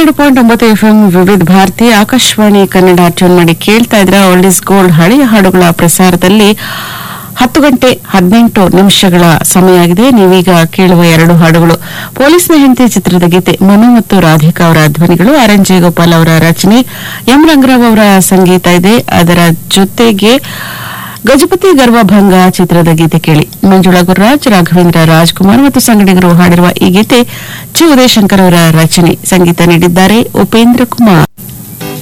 ಎರಡು ಪಾಯಿಂಟ್ ಒಂಬತ್ತು ಎಫ್ಎಂ ವಿವಿಧ ಭಾರತಿ ಆಕಾಶವಾಣಿ ಕನ್ನಡ ಟ್ಯೂನ್ ಮಾಡಿ ಕೇಳ್ತಾ ಇದ್ರ ಓಲ್ಡ್ ಇಸ್ ಗೋಲ್ಡ್ ಹಳೆಯ ಹಾಡುಗಳ ಪ್ರಸಾರದಲ್ಲಿ ಹತ್ತು ಗಂಟೆ ಹದಿನೆಂಟು ನಿಮಿಷಗಳ ಸಮಯ ಆಗಿದೆ ನೀವೀಗ ಕೇಳುವ ಎರಡು ಹಾಡುಗಳು ಪೊಲೀಸ್ನ ಹೆಂಡತಿ ಚಿತ್ರದ ಗೀತೆ ಮನು ಮತ್ತು ರಾಧಿಕಾ ಅವರ ಧ್ವನಿಗಳು ಆರ್ ಎನ್ ಜಯಗೋಪಾಲ್ ಅವರ ರಚನೆ ಎಂ ರಂಗರಾವ್ ಅವರ ಸಂಗೀತ ಇದೆ ಅದರ ಜೊತೆಗೆ ಗಜಪತಿ ಗರ್ವಭಂಗ ಚಿತ್ರದ ಗೀತೆ ಕೇಳಿ ಮಂಜುಳಾ ಗುರುರಾಜ್ ರಾಘವೇಂದ್ರ ರಾಜ್ಕುಮಾರ್ ಮತ್ತು ಸಂಗಡಿಗರು ಹಾಡಿರುವ ಈ ಗೀತೆ ಚಿ ಉದಯಶಂಕರ್ ಅವರ ರಚನೆ ಸಂಗೀತ ನೀಡಿದ್ದಾರೆ ಉಪೇಂದ್ರ ಕುಮಾರ್